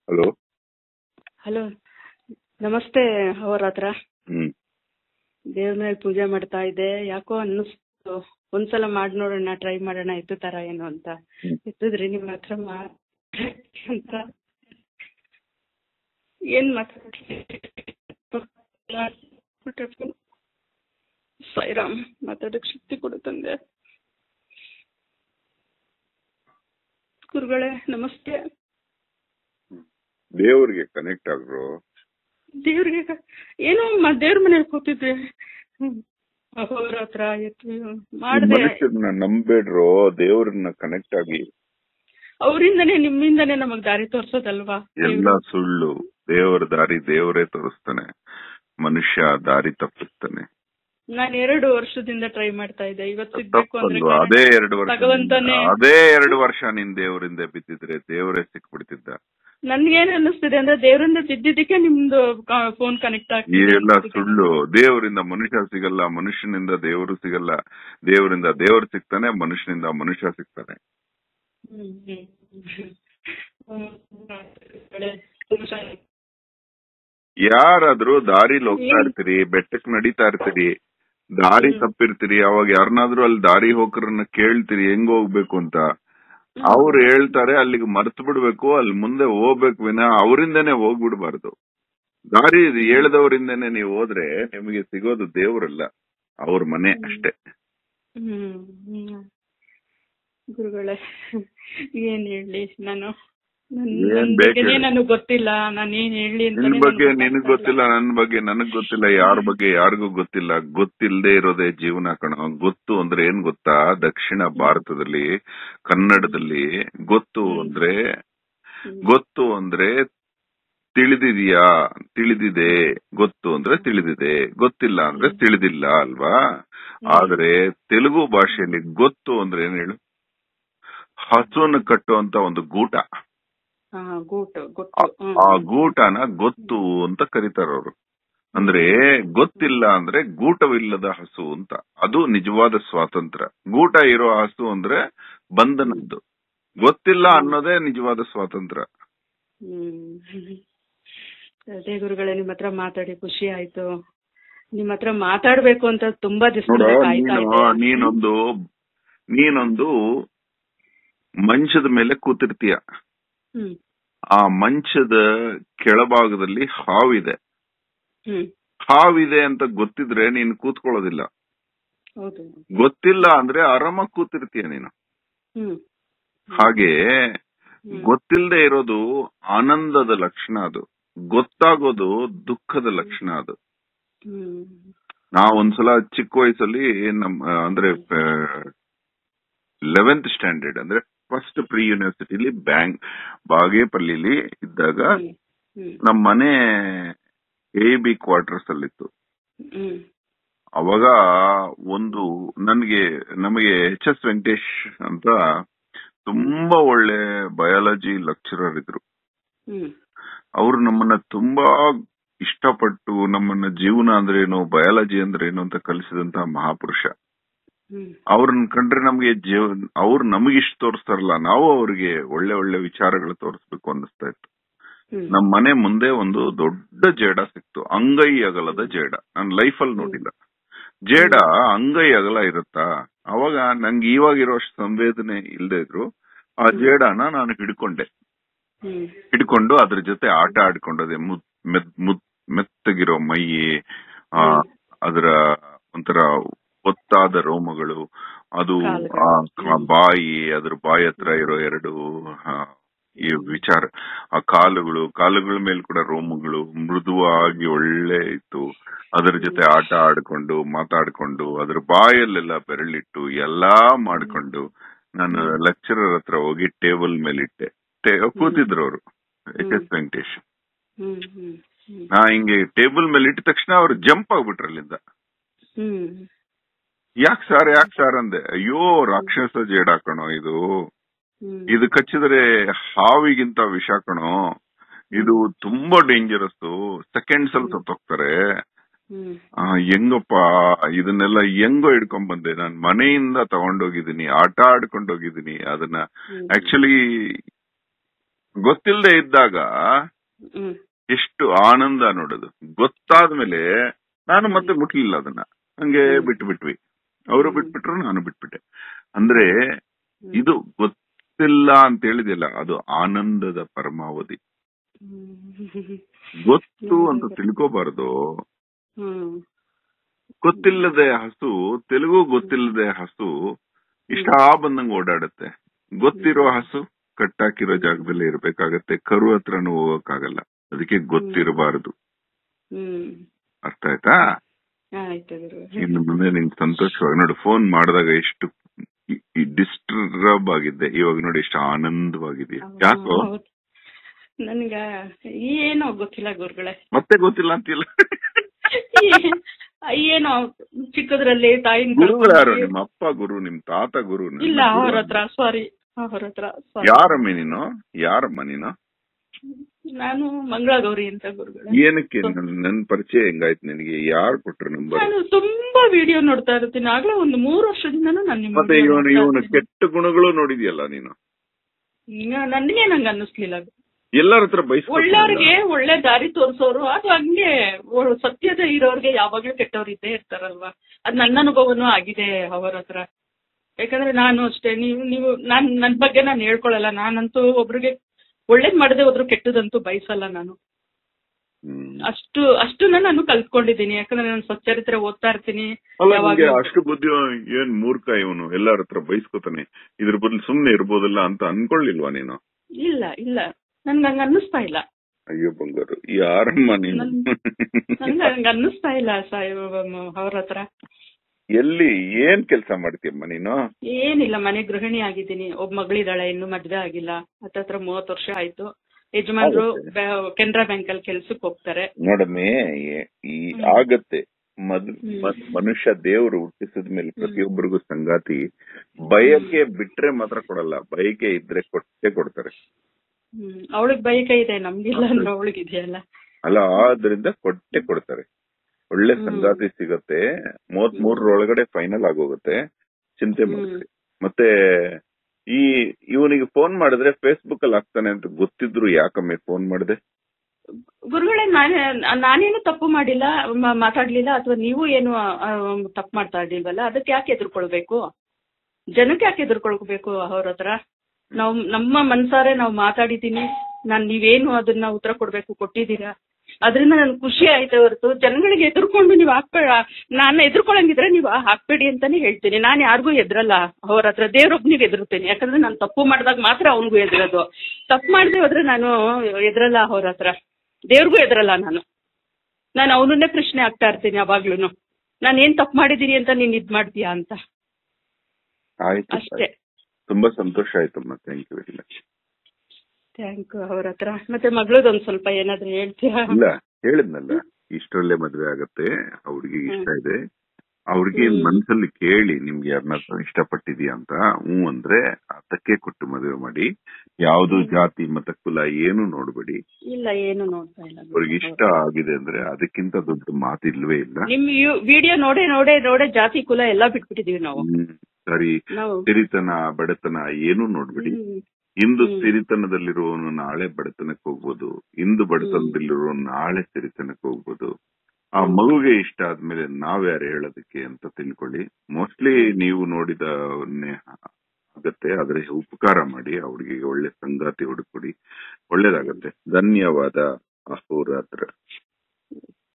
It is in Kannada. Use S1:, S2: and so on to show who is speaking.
S1: ಹಲೋ
S2: ಹಲೋ ನಮಸ್ತೆ ಅವರ ಹತ್ರ
S1: ಹ್ಮ್
S2: ದೇವ್ರ ಮೇಲೆ ಪೂಜೆ ಮಾಡ್ತಾ ಇದ್ದೆ ಯಾಕೋ ಅನ್ನಿಸ್ತು ಒಂದ್ಸಲ ಮಾಡಿ ನೋಡೋಣ ಟ್ರೈ ಮಾಡೋಣ ಎತ್ತು ತರ ಏನು ಅಂತ
S1: ಹ್ಮ್.
S2: ಎತ್ತಿದ್ರಿ ನಿಮ್ಮ ಹತ್ರ ಮಾಡ್- ಅಂತ ಏನ್ ಮಾತಾಡ್ಬಿಟ್ಟೆ ಸಾಯಿರಾಮ್ ಮಾತಾಡಕ್ ಶಕ್ತಿ ಕೊಡು ತಂದೆ ಗುರುಗಳೇ ನಮಸ್ತೆ
S1: ದೇವ್ರಿಗೆ ಕನೆಕ್ಟ್ ಆಗ್ರು
S2: ದೇವ್ರಿಗೆ ಕ- ಏನೋ ಮ- ದೇವ್ರ ಮನೇಲಿ ಕೂತಿದ್ದೆ ಹ್ಮ್. ಅವ್ರ ಹತ್ರ ಎತ್ತು ಮಾಡ್ದೆ
S1: ಮನುಷ್ಯರನ್ನ ನಂಬೇಡ್ರು ದೇವ್ರನ್ನ ಕನೆಕ್ಟ್ ಆಗಿ
S2: ಅವರಿಂದನೇ ನಿಮ್ಮಿಂದನೇ ನಮಗ್ ದಾರಿ ತೋರ್ಸೋದಲ್ವಾ
S1: ಎಲ್ಲ ಸುಳ್ಳು ದೇವರ ದಾರಿ ದೇವರೇ ತೋರಿಸ್ತಾನೆ ಮನುಷ್ಯ ದಾರಿ ತಪ್ಪಿಸ್ತಾನೆ
S2: ನಾನು ಎರಡು ವರ್ಷದಿಂದ ಟ್ರೈ ಮಾಡ್ತಾ ಇದ್ದೆ ಇವತ್ತು ಸಿಗ್ಬೇಕು ಅಂದ್ರೆ
S1: ತಪ್ಪಲ್ವಾ ಅದೇ ಎರಡು ವರ್ಷ
S2: ಭಗವಂತನೇ
S1: ಅದೇ ಎರಡು ವರ್ಷ ನಿನ್ ದೇವರಿಂದ ಬಿದ್ದಿದ್ರೆ ದೇವರೇ ಸಿಕ್ಬಿಡ್ತಿದ್ದ
S2: ನನ್ಗೇನ್ ಅನ್ನಿಸ್ತಿದೆ ಅಂದ್ರೆ ದೇವರಿಂದ ಬಿದ್ದಿದ್ದಕ್ಕೆ ನಿಮ್ದು ಫೋನ್ ಕನೆಕ್ಟ್
S1: ಎಲ್ಲ ಸುಳ್ಳು ದೇವರಿಂದ ಮನುಷ್ಯ ಸಿಗಲ್ಲ ಮನುಷ್ಯನಿಂದ ದೇವರು ಸಿಗಲ್ಲ ದೇವರಿಂದ ದೇವರು ಸಿಗ್ತಾನೆ ಮನುಷ್ಯನಿಂದ ಮನುಷ್ಯ ಸಿಗ್ತಾನೆ
S2: ಹ್ಮ್ ಹ್ಮ್ ಹ್ಮ್.
S1: ಯಾರಾದ್ರೂ ದಾರಿಲಿ ಹೋಗ್ತಾ
S2: ಏನ್?
S1: ಇರ್ತೀರಿ ಬೆಟ್ಟಕ್ ನಡೀತಾ ಇರ್ತೀರಿ ದಾರಿ ತಪ್ಪಿರ್ತೀರಿ ಅವಾಗ ಯಾರನ್ನಾದ್ರೂ ಅಲ್ಲಿ ದಾರಿ ಹೋಗ್ರನ್ನ ಕೇಳ್ತೀರಿ ಹೆಂಗ್ ಹೋಗ್ಬೇಕು ಅಂತ ಅವ್ರು ಹೇಳ್ತಾರೆ ಅಲ್ಲಿಗೆ ಮರ್ತು ಬಿಡ್ಬೇಕು ಅಲ್ಲಿ ಮುಂದೆ ಹೋಗ್ಬೇಕು ವಿನ ಅವರಿಂದನೇ ಹೋಗ್ಬಿಡ್ಬಾರ್ದು ದಾರಿ ಹೇಳ್ದವರಿಂದನೇ ನೀವು ಹೋದ್ರೆ ನಿಮಗೆ ಸಿಗೋದು ದೇವ್ರಲ್ಲ ಅವ್ರ ಮನೆ ಅಷ್ಟೇ
S2: ಹ್ಮ್ ಹ್ಮ್. ಗುರುಗಳೇ ಏನ್ ಹೇಳಿ ನಾನು ನನ್-
S1: ಏನ್
S2: ನನ್
S1: ಬೇಕು
S2: ಬಗ್ಗೆನೇ
S1: ಹೇಳಿ.
S2: ನನಗ್ ಗೊತ್ತಿಲ್ಲ ನಾನು ಏನ್ ಹೇಳಿ
S1: ನಿನ್
S2: ಅಂತಾನೆ
S1: ಬಗ್ಗೆ
S2: ನನಗ್
S1: ನಿನಗ್ ಗೊತ್ತಿಲ್ಲ ನನ್ ಬಗ್ಗೆ ನನಗ್ ಗೊತ್ತಿಲ್ಲ ಯಾರ ಬಗ್ಗೆ ಯಾರಿಗೂ ಗೊತ್ತಿಲ್ಲ ಗೊತ್ತಿಲ್ಲದೆ ಇರೋದೇ ಜೀವನ ಕಣ ಗೊತ್ತು ಅಂದ್ರೆ ಏನ್ ಗೊತ್ತಾ ದಕ್ಷಿಣ ಭಾರತದಲ್ಲಿ ಕನ್ನಡದಲ್ಲಿ ಗೊತ್ತು
S2: ಹ್ಮ್.
S1: ಅಂದ್ರೆ
S2: ಹ್ಮ್.
S1: ಗೊತ್ತು ಅಂದ್ರೆ ತಿಳಿದಿದ್ಯಾ ತಿಳಿದಿದೆ ಗೊತ್ತು ಅಂದ್ರೆ ತಿಳಿದಿದೆ ಗೊತ್ತಿಲ್ಲ ಅಂದ್ರೆ
S2: ಹ್ಮ್.
S1: ತಿಳಿದಿಲ್ಲ ಅಲ್ವಾ ಆದ್ರೆ ತೆಲುಗು ಭಾಷೆಯಲ್ಲಿ ಗೊತ್ತು ಅಂದ್ರೆ ಏನ್ ಹೇಳು ಹಸುವನ್ನು ಕಟ್ಟುವಂತ ಒಂದು ಗೂಟ
S2: ಹಾ ಗೂಟು ಗೊತ್ತು
S1: ಆ-
S2: ಹ್ಮ್.
S1: ಆ ಗೂಟನ ಗೊತ್ತು ಅಂತ ಕರೀತಾರ ಅವರು ಅಂದ್ರೆ ಗೊತ್ತಿಲ್ಲ ಅಂದ್ರೆ ಗೂಟವಿಲ್ಲದ ಹಸು ಅಂತ ಅದು ನಿಜವಾದ ಸ್ವಾತಂತ್ರ್ಯ ಗೂಟ ಇರೋ ಹಸು ಅಂದ್ರೆ ಬಂಧನದ್ದು ಗೊತ್ತಿಲ್ಲ ಅನ್ನೋದೇ ನಿಜವಾದ ಸ್ವಾತಂತ್ರ್ಯ
S2: ಹ್ಮ್ ಅದೇ ಗುರುಗಳೇ ನಿಮ್ ಹತ್ರ ಮಾತಾಡಿ ಖುಷಿ ಆಯ್ತು ನಿಮ್ ಹತ್ರ ಮಾತಾಡ್ಬೇಕು ಅಂತ ತುಂಬಾ
S1: ನೋಡ
S2: ದಿವಸದಿಂದ ಕಾಯ್ತಾ
S1: ನೀನು
S2: ಇದ್ದೆ
S1: ನೀನೊಂದು ನೀನೊಂದು ಮಂಚದ ಮೇಲೆ ಕೂತಿರ್ತೀಯ
S2: ಹ್ಮ್
S1: ಆ ಮಂಚದ ಕೆಳಭಾಗದಲ್ಲಿ ಹಾವಿದೆ
S2: ಹ್ಮ್
S1: ಹಾವಿದೆ ಅಂತ ಗೊತ್ತಿದ್ರೆ ನೀನು ಕೂತ್ಕೊಳ್ಳೋದಿಲ್ಲ
S2: ಹೌದು
S1: ಗೊತ್ತಿಲ್ಲ ಅಂದ್ರೆ ಆರಾಮಾಗಿ ಕೂತಿರ್ತೀಯ ನೀನು
S2: ಹ್ಮ್
S1: ಹಾಗೆ
S2: ಹ್ಮ್.
S1: ಗೊತ್ತಿಲ್ಲದೆ ಇರೋದು ಆನಂದದ ಲಕ್ಷಣ ಅದು ಗೊತ್ತಾಗೋದು ದುಃಖದ ಲಕ್ಷಣ ಅದು
S2: ಹ್ಮ್
S1: ನಾವ್ ಒಂದ್ಸಲ ಚಿಕ್ಕ ವಯಸ್ಸಲ್ಲಿ ನಮ್ ಆ, ಅಂದ್ರೆ ಲೆವೆಂತ್ ಸ್ಟ್ಯಾಂಡರ್ಡ್ ಅಂದ್ರೆ ಫಸ್ಟ್ ಪ್ರಿ ಯೂನಿವರ್ಸಿಟಿಲಿ ಬ್ಯಾಂಕ್ ಬಾಗೇಪಲ್ಲಿಲಿ ಇದ್ದಾಗ
S2: ಹ್ಮ್ ಹ್ಮ್
S1: ನಮ್ ಮನೆ ಎ ಬಿ ಕ್ವಾರ್ಟರ್ಸ್ ಅಲ್ಲಿತ್ತು
S2: ಹ್ಮ್
S1: ಅವಾಗ ಒಂದು ನನ್ಗೆ ನಮಗೆ ಎಚ್ ಎಸ್ ವೆಂಕಟೇಶ್ ಅಂತ ತುಂಬಾ ಒಳ್ಳೆ ಬಯಾಲಜಿ ಲೆಕ್ಚರರ್ ಇದ್ರು
S2: ಹ್ಮ್
S1: ಅವರು ನಮ್ಮನ್ನ ತುಂಬಾ ಇಷ್ಟಪಟ್ಟು ನಮ್ಮನ್ನ ಜೀವನ ಅಂದ್ರೇನು ಬಯಾಲಜಿ ಅಂದ್ರೇನು ಅಂತ ಕಲಿಸಿದಂತ ಮಹಾಪುರುಷ
S2: ಹ್ಮ್
S1: ಅವ್ರನ್ನ ಕಂಡ್ರೆ ನಮ್ಗೆ ಜೀವ ಅವ್ರು ನಮಗೆ ಇಷ್ಟ ತೋರಿಸ್ತಾರಲ್ಲ ನಾವು ಅವ್ರಿಗೆ ಒಳ್ಳೆ ಒಳ್ಳೆ ವಿಚಾರಗಳು ತೋರಿಸ್ಬೇಕು ಅನ್ನಿಸ್ತಾ ಇತ್ತು
S2: ಹ್ಮ್
S1: ನಮ್ ಮನೆ ಮುಂದೆ ಒಂದು ದೊಡ್ಡ ಜೇಡ ಸಿಕ್ತು ಅಂಗೈ ಅಗಲದ ಜೇಡ ನಾನ್ ಲೈಫಲ್ಲಿ ನೋಡಿಲ್ಲ ಜೇಡ ಅಂಗೈ ಅಗಲ ಇರುತ್ತಾ ಅವಾಗ ನಂಗೆ ಇವಾಗಿರೋಷ್ಟು ಸಂವೇದನೆ ಇಲ್ದೇ ಇದ್ರು ಆ ಜೇಡನ ನಾನು ಹಿಡ್ಕೊಂಡೆ
S2: ಹ್ಮ್
S1: ಹಿಡ್ಕೊಂಡು ಅದ್ರ ಜೊತೆ ಆಟ ಆಡ್ಕೊಂಡದೆ ಮುದ್ ಮೆತ್ ಮುದ್ ಮೆತ್ತಗಿರೋ ಮೈ ಆ ಅದರ ಒಂಥರ ಒತ್ತಾದ ರೋಮಗಳು ಅದು
S2: ಕಾಲುಗಳು.
S1: ಆ ಕ- ಬಾಯಿ ಅದ್ರ ಬಾಯಿ ಹತ್ರ ಇರೋ ಎರಡು ಆ, ಈ ವಿಚಾರ ಆ ಕಾಲುಗಳು ಕಾಲುಗಳ ಮೇಲೆ ಕೂಡ ರೋಮಗಳು ಮೃದುವಾಗಿ ಒಳ್ಳೆ ಇತ್ತು ಅದರ ಜೊತೆ ಆಟ ಆಡ್ಕೊಂಡು ಮಾತಾಡ್ಕೊಂಡು ಅದ್ರ ಬಾಯಲ್ಲೆಲ್ಲ ಬೆರಳಿಟ್ಟು ಎಲ್ಲಾ ಮಾಡ್ಕೊಂಡು ನಾನು ಲೆಕ್ಚರರ್ ಹತ್ರ ಹೋಗಿ ಟೇಬಲ್ ಮೇಲೆ ಇಟ್ಟೆ ಟೇ- ಕೂತಿದ್ರು ಅವರು ಎಚ್ ಎಸ್ ವೆಂಕಟೇಶ್
S2: ಹ್ಮ್ ಹ್ಮ್ ಹ್ಮ್
S1: ನಾ ಹಿಂಗೆ ಟೇಬಲ್ ಮೇಲೆ ಇಟ್ಟ ತಕ್ಷಣ ಅವ್ರು ಜಂಪ್ ಆಗ್ಬಿಟ್ರು ಅಲ್ಲಿಂದ
S2: ಹ್ಮ್
S1: ಯಾಕ್ ಸರ್ ಯಾಕ್ ಸರ್ ಅಂದೆ ಅಯ್ಯೋ ರಾಕ್ಷಸ ಜೇಡ ಕಣೋ ಇದು
S2: ಹ್ಮ್
S1: ಇದು ಕಚ್ಚಿದ್ರೆ ಹಾವಿಗಿಂತ ವಿಷ ಕಣೋ ಇದು ತುಂಬಾ ಡೇಂಜರಸ್ ಸೆಕೆಂಡ್ಸ್ ಅಲ್ಲಿ ಸತ್ತೋಗ್ತಾರೆ
S2: ಹ್ಮ್
S1: ಆ, ಹೆಂಗಪ್ಪ ಇದನ್ನೆಲ್ಲ ಹೆಂಗೋ ಹಿಡ್ಕೊಂಡ್ ಬಂದೆ ನಾನ್ ಮನೆಯಿಂದ ತಗೊಂಡೋಗಿದ್ದೀನಿ ಆಟ ಆಡ್ಕೊಂಡ್ ಹೋಗಿದ್ದೀನಿ ಅದನ್ನ
S2: ಹ್ಮ್.
S1: ಆಕ್ಚುಲಿ ಗೊತ್ತಿಲ್ಲದೆ ಇದ್ದಾಗ
S2: ಹ್ಮ್
S1: ಎಷ್ಟು ಆನಂದ ನೋಡೋದು ಗೊತ್ತಾದ್ಮೇಲೆ ನಾನು ಮತ್ತೆ ಮುಟ್ಲಿಲ್ಲ ಅದನ್ನ ಹಂಗೆ ಬಿಟ್ಟು ಬಿಟ್ವಿ ಅವರು ಬಿಟ್ಬಿಟ್ರು ನಾನು ಬಿಟ್ಬಿಟ್ಟೆ ಅಂದ್ರೆ ಇದು ಗೊತ್ತಿಲ್ಲ ಅಂತ ಹೇಳಿದಿಲ್ಲ ಅದು ಆನಂದದ ಪರಮಾವಧಿ
S2: ಹ್ಮ್.
S1: ಗೊತ್ತು ಅಂತ ತಿಳ್ಕೋಬಾರ್ದು
S2: ಹ್ಮ್
S1: ಗೊತ್ತಿಲ್ಲದೆ ಹಸು ತೆಲುಗು ಗೊತ್ತಿಲ್ಲದೆ ಹಸು ಇಷ್ಟ ಬಂದಂಗ್ ಓಡಾಡುತ್ತೆ ಗೊತ್ತಿರೋ ಹಸು ಕಟ್ಟಾಕಿರೋ ಜಾಗದಲ್ಲಿ ಇರ್ಬೇಕಾಗತ್ತೆ ಕರು ಹತ್ರನೂ ಹೋಗಕ್ಕಾಗಲ್ಲ ಅದಕ್ಕೆ ಗೊತ್ತಿರಬಾರದು
S2: ಹ್ಮ್
S1: ಅರ್ಥ ಆಯ್ತಾ
S2: ಆಯ್ತು ಗುರು
S1: ಇನ್ನು ಮುಂದೆ ನಿಂಗೆ ಸಂತೋಷವಾಗಿ ನೋಡಿ ಫೋನ್ ಮಾಡಿದಾಗ ಎಷ್ಟು ಡಿಸ್ಟರ್ಬ್ ಆಗಿದ್ದೆ ಇವಾಗ ನೋಡಿ ಎಷ್ಟು ಆನಂದವಾಗಿದೆಯಾ ಯಾಕೋ
S2: ಹೌದು. ನನ್ಗ ಏನೋ ಗೊತ್ತಿಲ್ಲ ಗುರುಗಳೇ
S1: ಮತ್ತೆ ಗೊತ್ತಿಲ್ಲ ಅಂತಿಲ್ಲ
S2: ಏ- ಏನೋ ಚಿಕ್ಕದ್ರಲ್ಲಿ ತಾಯಿನ
S1: ಗುರುಗಳು ಯಾರು
S2: ಕಳ್ಕೊಂಡ್ವಿ.
S1: ನಿಮ್ಮ ಅಪ್ಪ ಗುರು ನಿಮ್ ತಾತ ಗುರು ನಿಮ್ಮ
S2: ಇಲ್ಲ
S1: ಗುರು
S2: ಅವ್ರ
S1: ಅಲ್ಲ.
S2: ಹತ್ರ ಸಾರಿ ಅವ್ರ ಹತ್ರ sorry.
S1: ಯಾರಮ್ಮ ನೀನು ಯಾರಮ್ಮ ನೀನು
S2: ನಾನು ಮಂಗಳ ಗೌರಿ ಅಂತ ಗುರುಗಳೇ
S1: ಏನಕ್ಕೆ ನನ್- ನನ್ ಪರಿಚಯ ಹೆಂಗಾಯ್ತು ನಿನಗೆ ಯಾರು ಕೊಟ್ರು ನಂಬರ್
S2: ನಾನು ತುಂಬಾ ವಿಡಿಯೋ ನೋಡ್ತಾ ಇರ್ತೀನಿ ಆಗ್ಲೇ ಒಂದು ಮೂರು ವರ್ಷದಿಂದನೂ ನಾನು ನಿಮ್ಮ
S1: ಮತ್ತೆ
S2: video
S1: ಇವನು
S2: ನೋಡ್ತಾ
S1: ಇವನು
S2: ಇರ್ತೀನಿ.
S1: ಕೆಟ್ಟ ಗುಣಗಳು ನೋಡಿದ್ಯಲ್ಲ ನೀನು
S2: ನ- ನನ್ಗೆ ನಂಗೆ ಅನ್ನಿಸ್ಲಿಲ್ಲ
S1: ಎಲ್ಲರ ಹತ್ರ ಬೈಸ್ಕೊಳ್ತೀನಲ್ಲ.
S2: ಒಳ್ಳೆಯವ್ರಿಗೆ ಒಳ್ಳೆ ದಾರಿ ತೋರಿಸೋರು ಅದು ಹಂಗೆ ಒ- ಸತ್ಯದ ಇರೋರ್ಗೆ ಯಾವಾಗ್ಲೂ ಕೆಟ್ಟವ್ರು ಇದ್ದೇ ಇರ್ತಾರಲ್ವಾ ಅದ್ ನನ್ನ ಅನುಭವನೂ ಆಗಿದೆ ಅವರ ಹತ್ರ ಯಾಕಂದ್ರೆ ನಾನು ಅಷ್ಟೇ ನೀವು ನೀವು ನಾನ್ ನನ್ ಬಗ್ಗೆ ನಾನು ಹೇಳ್ಕೊಳಲ್ಲ ನಾನಂತೂ ಒಬ್ರಿಗೆ ಒಳ್ಳೇದ್ ಮಾಡದೆ ಹೋದ್ರು ಕೆಟ್ಟದಂತೂ ಬಯಸಲ್ಲ ನಾನು
S1: ಹ್ಮ್.
S2: ಅಷ್ಟು ಅಷ್ಟನ್ನ ನಾನು ಕಲ್ತ್ಕೊಂಡಿದ್ದೀನಿ ಯಾಕಂದ್ರೆ ನಾನು ಸಚ್ಚರಿತ್ರೆ ಓದ್ತಾ ಇರ್ತೀನಿ
S1: ಅಲ್ಲ
S2: ಯಾವಾಗ್ಲೂ-
S1: ನಿಮ್ಗೆ ಅಷ್ಟು ಬುದ್ಧಿ ಏನ್ ಮೂರ್ಖ ಇವನು ಎಲ್ಲರ ಹತ್ರ ಬೈಸ್ಕೊತಾನೆ ಇದ್ರ ಬದಲು ಸುಮ್ನೆ ಇರ್ಬೋದಲ್ಲ ಅಂತ ಅನ್ಕೊಳ್ಳಿಲ್ವಾ ನೀನು
S2: ಇಲ್ಲ ಇಲ್ಲ ನನ್ಗೆ ಹಂಗ ಅನ್ನಿಸ್ತಾ ಇಲ್ಲ
S1: ಅಯ್ಯೋ ಬಂಗಾರು ಯಾರಮ್ಮ ನೀನು
S2: ನನ್ಗೆ ಹಂಗ ಅನ್ನಿಸ್ತಾ ಇಲ್ಲ ಅವ್ರ ಹತ್ರ
S1: ಎಲ್ಲಿ ಏನ್ ಕೆಲಸ ಮಾಡ್ತೀಯಮ್ಮ ನೀನು
S2: ಏನಿಲ್ಲ ಮನೆ ಗೃಹಿಣಿ ಆಗಿದ್ದೀನಿ ಒಬ್ಬ ಮಗಳಿದಾಳೆ ಇನ್ನು ಮದ್ವೆ ಆಗಿಲ್ಲ ಹತ್ತತ್ರ ಮೂವತ್ತು ವರ್ಷ ಆಯ್ತು ಯಜಮಾನ್ರು
S1: ಆಗುತ್ತೆ.
S2: ಬ್ಯಾ- ಕೆನರಾ ಬ್ಯಾಂಕ್ ಅಲ್ಲಿ ಕೆಲ್ಸಕ್ಕೆ ಹೋಗ್ತಾರೆ
S1: ನೋಡಮ್ಮೆ ಈ- ಈ ಆಗತ್ತೆ ಮದ್
S2: ಹ್ಮ್.
S1: ಮ- ಮನುಷ್ಯ ದೇವರು ಹುಟ್ಟಿಸಿದ ಮೇಲೆ ಪ್ರತಿಯೊಬ್ಬರಿಗೂ ಸಂಗಾತಿ ಬಯಕೆ ಬಿಟ್ರೆ ಮಾತ್ರ ಕೊಡಲ್ಲ ಬಯಕೆ ಇದ್ರೆ ಕೊಟ್ಟೆ ಕೊಡ್ತಾರೆ
S2: ಹ್ಮ್ ಅವಳಿಗೆ ಬೈಕ ಇದೆ ನಮ್ಗಿಲ್ಲ ಅಂದ್ರೆ ಅವಳಿಗಿದೆಯಲ್ಲ
S1: ಅಲ್ಲ ಆದ್ರಿಂದ ಕೊಟ್ಟೆ ಕೊಡ್ತಾರೆ ಒಳ್ಳೆ
S2: ಹ್ಮ್.
S1: ಸಂಗಾತಿ ಸಿಗತ್ತೆ ಮೂವತ್ ಮೂರರೊಳಗಡೆ ಫೈನಲ್ ಆಗೋಗುತ್ತೆ ಚಿಂತೆ
S2: ಹ್ಮ್.
S1: ಮಾಡ್ರಿ ಮತ್ತೆ ಈ ಇವನಿಗೆ ಫೋನ್ ಮಾಡಿದ್ರೆ ಫೇಸ್ಬುಕ್ ಅಲ್ಲಿ ಆಗ್ತಾನೆ ಅಂತ ಗೊತ್ತಿದ್ರು ಯಾಕಮ್ಮೆ ಫೋನ್ ಮಾಡಿದೆ
S2: ಗುರುಗಳೇ ನಾನೇ ನಾನೇನು ತಪ್ಪು ಮಾಡಿಲ್ಲ ಮ- ಮಾತಾಡ್ಲಿಲ್ಲ ಅಥವಾ ನೀವು ಏನು ತಪ್ಪು ಮಾಡ್ತಾ ಇರ್ಲಿಲ್ವಲ್ಲ ಅದಕ್ಕೆ ಯಾಕೆ ಎದುರ್ಕೊಳ್ಬೇಕು ಜನಕ್ಕೆ ಯಾಕೆ ಎದುರ್ಕೊಳ್ಬೇಕು ಅವ್ರ ಹತ್ರ ನಾವು ನಮ್ಮ ಮನ್ಸಾರೆ ನಾವು ಮಾತಾಡಿದೀನಿ ನಾನ್ ನೀವೇನು ಅದನ್ನ ಉತ್ತರ ಕೊಡ್ಬೇಕು ಕೊಟ್ಟಿದ್ದೀರಾ ಅದರಿಂದ ನನ್ಗೆ ಖುಷಿ ಆಯ್ತು ಹೊರತು ಜನಗಳಿಗೆ ಎದುರ್ಕೊಂಡು ನೀವು ಹಾಕ್ಬೇಡ ನಾನು ಎದುರ್ಕೊಳಂಗಿದ್ರೆ ನೀವು ಹಾಕ್ಬೇಡಿ ಅಂತಾನೆ ಹೇಳ್ತೀನಿ ನಾನು ಯಾರಿಗೂ ಎದ್ರಲ್ಲ ಅವ್ರ ಹತ್ರ ದೇವ್ರೊಬ್ನಿಗೆ ಎದುರುತ್ತೇನೆ ಯಾಕಂದ್ರೆ ನಾನು ತಪ್ಪು ಮಾಡಿದಾಗ ಮಾತ್ರ ಅವನಿಗೂ ಎದುರೋದು ತಪ್ಪು ಮಾಡದೆ ಹೋದ್ರೆ ನಾನು ಎದ್ರಲ್ಲ ಅವ್ರ ಹತ್ರ ದೇವ್ರಿಗೂ ಎದ್ರಲ್ಲ ನಾನು ನಾನು ಅವನನ್ನೇ ಪ್ರಶ್ನೆ ಆಗ್ತಾ ಇರ್ತೀನಿ ಯಾವಾಗ್ಲೂ ನಾನು ಏನ್ ತಪ್ಪು ಮಾಡಿದೀನಿ ಅಂತ ನೀನ್ ಇದ್ ಮಾಡ್ತೀಯಾ ಅಂತ
S1: ಆಯ್ತು
S2: ಅಷ್ಟೇ
S1: ತುಂಬಾ ಸಂತೋಷ ಆಯ್ತಮ್ಮ thank you very much
S2: thank you ಅವ್ರ ಹತ್ರ ಮತ್ತೆ ಮಗಳದೊಂದ್ ಸ್ವಲ್ಪ ಏನಾದ್ರು ಹೇಳ್ತೀರಾ
S1: ಇಲ್ಲ ಹೇಳಿದ್ನಲ್ಲ ಇಷ್ಟರಲ್ಲೇ ಮದ್ವೆ ಆಗತ್ತೆ ಅವ್ರಿಗೆ ಇಷ್ಟ ಇದೆ ಅವ್ರಿಗೆ
S2: ಹ್ಮ್.
S1: ಮನ್ಸಲ್ಲಿ ಕೇಳಿ ನಿಮ್ಗೆ ಯಾರನ್ನ ಇಷ್ಟಪಟ್ಟಿದ್ಯಾ ಅಂತ ಹ್ಞೂ ಅಂದ್ರೆ ಅದಕ್ಕೆ ಕೊಟ್ಟು ಮದುವೆ ಮಾಡಿ ಯಾವ್ದು ಜಾತಿ ಮತ ಕುಲ ಏನು ನೋಡ್ಬೇಡಿ
S2: ಇಲ್ಲ ಏನು ನೋಡ್ತಾ ಇಲ್ಲ
S1: ಅವ್ರಿಗೆ ಇಷ್ಟ ಆಗಿದೆ ಅಂದ್ರೆ ಅದಕ್ಕಿಂತ ದೊಡ್ಡ ಮಾತು ಇಲ್ವೇ ಇಲ್ಲ
S2: ನಿಮ್ ವಿಡಿಯೋ ನೋಡೇ ನೋಡೇ ನೋಡೇ ಜಾತಿ ಕುಲ ಎಲ್ಲಾ ಬಿಟ್ಬಿಟ್ಟಿದೀವಿ ನಾವು
S1: ಹ್ಮ್. ಸರಿ
S2: ನಾವು
S1: ಸಿರಿತನ ಬಡತನ ಏನು ನೋಡ್ಬೇಡಿ
S2: ಹ್ಮ್.
S1: ಇಂದು
S2: ಹ್ಮ್.
S1: ಸಿರಿತನದಲ್ಲಿರುವವನು ನಾಳೆ ಬಡತನಕ್ಕೆ ಹೋಗ್ಬೋದು ಇಂದು ಬಡತನದಲ್ಲಿರುವವನು ನಾಳೆ ಸಿರಿತನಕ್ಕೆ ಹೋಗ್ಬೋದು ಆ ಮಗುಗೆ ಇಷ್ಟ ಆದ್ಮೇಲೆ ನಾವ್ಯಾರು ಹೇಳೋದಕ್ಕೆ ಅಂತ ತಿಳ್ಕೊಳ್ಳಿ ಮೋಸ್ಟ್ಲಿ ನೀವು ನೋಡಿದ ಆಗತ್ತೆ ಆದ್ರೆ ಉಪಕಾರ ಮಾಡಿ ಅವ್ರಿಗೆ ಒಳ್ಳೆ ಸಂಗಾತಿ ಹುಡುಕೊಡಿ ಒಳ್ಳೇದಾಗತ್ತೆ ಧನ್ಯವಾದ ಅಹೋರಾತ್ರ